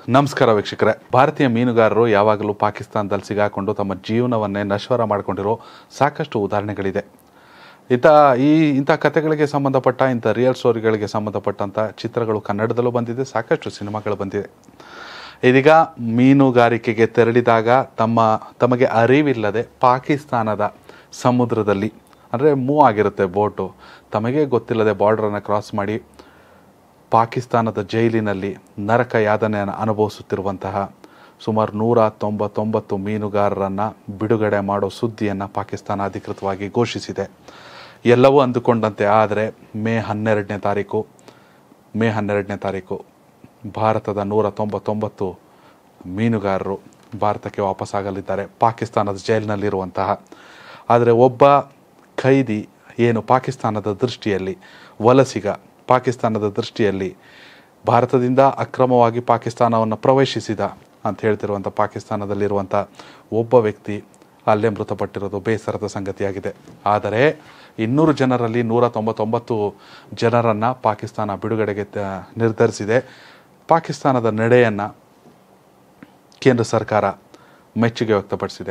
ನಮಸ್ಕಾರ ವೀಕ್ಷಕರೇ ಭಾರತೀಯ ಮೀನುಗಾರರು ಯಾವಾಗಲೂ ಪಾಕಿಸ್ತಾನದಲ್ಲಿ ಸಿಗಾಕೊಂಡು ತಮ್ಮ ಜೀವನವನ್ನೇ ನಶ್ವರ ಮಾಡಿಕೊಂಡಿರೋ ಸಾಕಷ್ಟು ಉದಾಹರಣೆಗಳಿದೆ ಇಂಥ ಈ ಇಂಥ ಕಥೆಗಳಿಗೆ ಸಂಬಂಧಪಟ್ಟ ಇಂಥ ರಿಯಲ್ ಸ್ಟೋರಿಗಳಿಗೆ ಸಂಬಂಧಪಟ್ಟಂಥ ಚಿತ್ರಗಳು ಕನ್ನಡದಲ್ಲೂ ಬಂದಿದೆ ಸಾಕಷ್ಟು ಸಿನಿಮಾಗಳು ಬಂದಿದೆ ಇದೀಗ ಮೀನುಗಾರಿಕೆಗೆ ತೆರಳಿದಾಗ ತಮ್ಮ ತಮಗೆ ಅರಿವಿಲ್ಲದೆ ಪಾಕಿಸ್ತಾನದ ಸಮುದ್ರದಲ್ಲಿ ಅಂದರೆ ಮೂವ್ ಆಗಿರುತ್ತೆ ಬೋಟು ತಮಗೆ ಗೊತ್ತಿಲ್ಲದೆ ಬಾರ್ಡ್ರನ್ನು ಕ್ರಾಸ್ ಮಾಡಿ ಪಾಕಿಸ್ತಾನದ ಜೈಲಿನಲ್ಲಿ ನರಕ ಯಾತನೆಯನ್ನು ಅನುಭವಿಸುತ್ತಿರುವಂತಹ ಸುಮಾರು ನೂರ ತೊಂಬತ್ತೊಂಬತ್ತು ಮೀನುಗಾರರನ್ನು ಬಿಡುಗಡೆ ಮಾಡೋ ಸುದ್ದಿಯನ್ನು ಪಾಕಿಸ್ತಾನ ಅಧಿಕೃತವಾಗಿ ಘೋಷಿಸಿದೆ ಎಲ್ಲವೂ ಅಂದುಕೊಂಡಂತೆ ಆದರೆ ಮೇ ಹನ್ನೆರಡನೇ ತಾರೀಕು ಮೇ ಹನ್ನೆರಡನೇ ತಾರೀಕು ಭಾರತದ ನೂರ ತೊಂಬತ್ತೊಂಬತ್ತು ಮೀನುಗಾರರು ಭಾರತಕ್ಕೆ ವಾಪಸ್ಸಾಗಲಿದ್ದಾರೆ ಪಾಕಿಸ್ತಾನದ ಜೈಲಿನಲ್ಲಿರುವಂತಹ ಆದರೆ ಒಬ್ಬ ಖೈದಿ ಏನು ಪಾಕಿಸ್ತಾನದ ದೃಷ್ಟಿಯಲ್ಲಿ ವಲಸಿಗ ಪಾಕಿಸ್ತಾನದ ದೃಷ್ಟಿಯಲ್ಲಿ ಭಾರತದಿಂದ ಅಕ್ರಮವಾಗಿ ಪಾಕಿಸ್ತಾನವನ್ನು ಪ್ರವೇಶಿಸಿದ ಅಂತ ಹೇಳ್ತಿರುವಂಥ ಪಾಕಿಸ್ತಾನದಲ್ಲಿರುವಂಥ ಒಬ್ಬ ವ್ಯಕ್ತಿ ಅಲ್ಲೇ ಮೃತಪಟ್ಟಿರೋದು ಬೇಸರದ ಸಂಗತಿಯಾಗಿದೆ ಆದರೆ ಇನ್ನೂರು ಜನರಲ್ಲಿ ನೂರ ತೊಂಬತ್ತೊಂಬತ್ತು ಜನರನ್ನು ಪಾಕಿಸ್ತಾನ ಬಿಡುಗಡೆಗೆ ತ- ನಿರ್ಧರಿಸಿದೆ ಪಾಕಿಸ್ತಾನದ ನಡೆಯನ್ನು ಕೇಂದ್ರ ಸರ್ಕಾರ ಮೆಚ್ಚುಗೆ ವ್ಯಕ್ತಪಡಿಸಿದೆ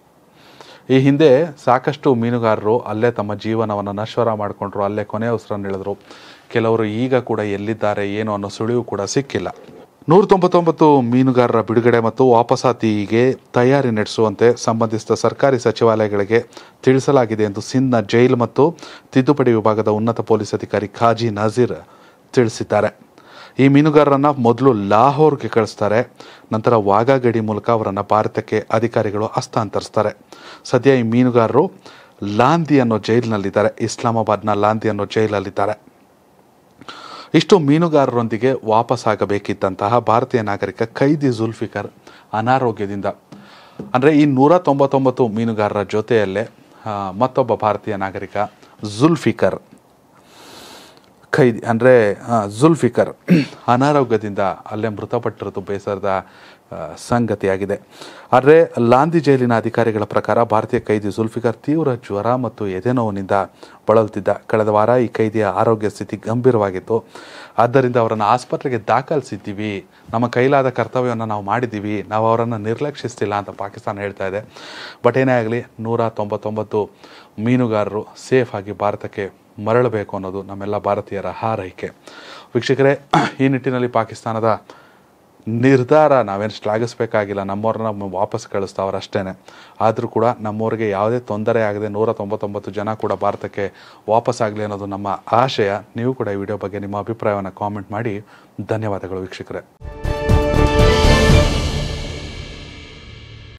ಈ ಹಿಂದೆ ಸಾಕಷ್ಟು ಮೀನುಗಾರರು ಅಲ್ಲೇ ತಮ್ಮ ಜೀವನವನ್ನು ನಶ್ವರ ಮಾಡಿಕೊಂಡ್ರು ಅಲ್ಲೇ ಕೊನೆ ಉಸಿರನ್ನೆಳೆದ್ರು ಕೆಲವರು ಈಗ ಕೂಡ ಎಲ್ಲಿದ್ದಾರೆ ಏನು ಅನ್ನೋ ಸುಳಿವು ಕೂಡ ಸಿಕ್ಕಿಲ್ಲ ನೂರ ತೊಂಬತ್ತೊಂಬತ್ತು ಮೀನುಗಾರರ ಬಿಡುಗಡೆ ಮತ್ತು ವಾಪಸಾತಿಗೆ ತಯಾರಿ ನಡೆಸುವಂತೆ ಸಂಬಂಧಿಸಿದ ಸರ್ಕಾರಿ ಸಚಿವಾಲಯಗಳಿಗೆ ತಿಳಿಸಲಾಗಿದೆ ಎಂದು ಸಿಂಧ್ನ ಜೈಲು ಮತ್ತು ತಿದ್ದುಪಡಿ ವಿಭಾಗದ ಉನ್ನತ ಪೊಲೀಸ್ ಅಧಿಕಾರಿ ಖಾಜಿ ನಜೀರ್ ತಿಳಿಸಿದ್ದಾರೆ ಈ ಮೀನುಗಾರರನ್ನ ಮೊದಲು ಲಾಹೋರ್ಗೆ ಕಳಿಸ್ತಾರೆ ನಂತರ ವಾಘಾ ಗಡಿ ಮೂಲಕ ಅವರನ್ನು ಭಾರತಕ್ಕೆ ಅಧಿಕಾರಿಗಳು ಹಸ್ತಾಂತರಿಸ್ತಾರೆ ಸದ್ಯ ಈ ಮೀನುಗಾರರು ಲಾಂದಿ ಅನ್ನೋ ಜೈಲಿನಲ್ಲಿದ್ದಾರೆ ಇಸ್ಲಾಮಾಬಾದ್ನ ಲಾಂದಿ ಅನ್ನೋ ಜೈಲಲ್ಲಿದ್ದಾರೆ ಇಷ್ಟು ಮೀನುಗಾರರೊಂದಿಗೆ ವಾಪಸ್ಸಾಗಬೇಕಿದ್ದಂತಹ ಭಾರತೀಯ ನಾಗರಿಕ ಖೈದಿ ಜುಲ್ಫಿಕರ್ ಅನಾರೋಗ್ಯದಿಂದ ಅಂದರೆ ಈ ನೂರ ತೊಂಬತ್ತೊಂಬತ್ತು ಮೀನುಗಾರರ ಜೊತೆಯಲ್ಲೇ ಆ, ಮತ್ತೊಬ್ಬ ಭಾರತೀಯ ನಾಗರಿಕ ಜುಲ್ಫಿಕರ್ ಖೈದಿ ಅಂದರೆ ಜುಲ್ಫಿಕರ್ ಅನಾರೋಗ್ಯದಿಂದ ಅಲ್ಲೇ ಮೃತಪಟ್ಟಿರೋದು ಬೇಸರದ ಆ, ಸಂಗತಿಯಾಗಿದೆ ಆದರೆ ಲಾಂದಿ ಜೈಲಿನ ಅಧಿಕಾರಿಗಳ ಪ್ರಕಾರ ಭಾರತೀಯ ಖೈದಿ ಜುಲ್ಫಿಕರ್ ತೀವ್ರ ಜ್ವರ ಮತ್ತು ಎದೆನೋವಿನಿಂದ ಬಳಲುತ್ತಿದ್ದ ಕಳೆದ ವಾರ ಈ ಖೈದಿಯ ಆರೋಗ್ಯ ಸ್ಥಿತಿ ಗಂಭೀರವಾಗಿತ್ತು ಆದ್ದರಿಂದ ಅವರನ್ನು ಆಸ್ಪತ್ರೆಗೆ ದಾಖಲಿಸಿದ್ದೀವಿ ನಮ್ಮ ಕೈಲಾದ ಕರ್ತವ್ಯವನ್ನು ನಾವು ಮಾಡಿದ್ದೀವಿ ನಾವು ಅವರನ್ನು ನಿರ್ಲಕ್ಷಿಸ್ತಿಲ್ಲ ಅಂತ ಪಾಕಿಸ್ತಾನ ಹೇಳ್ತಾ ಇದೆ ಬಟ್ ಏನೇ ಆಗಲಿ ನೂರ ತೊಂಬತ್ತೊಂಬತ್ತು ಮೀನುಗಾರರು ಸೇಫ್ ಆಗಿ ಭಾರತಕ್ಕೆ ಮರಳಬೇಕು ಅನ್ನೋದು ನಮ್ಮೆಲ್ಲ ಭಾರತೀಯರ ಹಾರೈಕೆ ವೀಕ್ಷಕರೇ ಈ ನಿಟ್ಟಿನಲ್ಲಿ ಪಾಕಿಸ್ತಾನದ ನಿರ್ಧಾರ ನಾವೇನು ಶ್ಲಾಘಿಸಬೇಕಾಗಿಲ್ಲ ನಮ್ಮವ್ರನ್ನ ನಮ್ಮ ವಾಪಸ್ ಕಳಿಸ್ತಾವ್ರು ಅಷ್ಟೇ ಆದರೂ ಕೂಡ ನಮ್ಮವ್ರಿಗೆ ಯಾವುದೇ ತೊಂದರೆ ಆಗದೆ ನೂರ ತೊಂಬತ್ತೊಂಬತ್ತು ಜನ ಕೂಡ ಭಾರತಕ್ಕೆ ವಾಪಸ್ ಆಗಲಿ ಅನ್ನೋದು ನಮ್ಮ ಆಶಯ ನೀವು ಕೂಡ ಈ ವಿಡಿಯೋ ಬಗ್ಗೆ ನಿಮ್ಮ ಅಭಿಪ್ರಾಯವನ್ನು ಕಾಮೆಂಟ್ ಮಾಡಿ ಧನ್ಯವಾದಗಳು ವೀಕ್ಷಕರೇ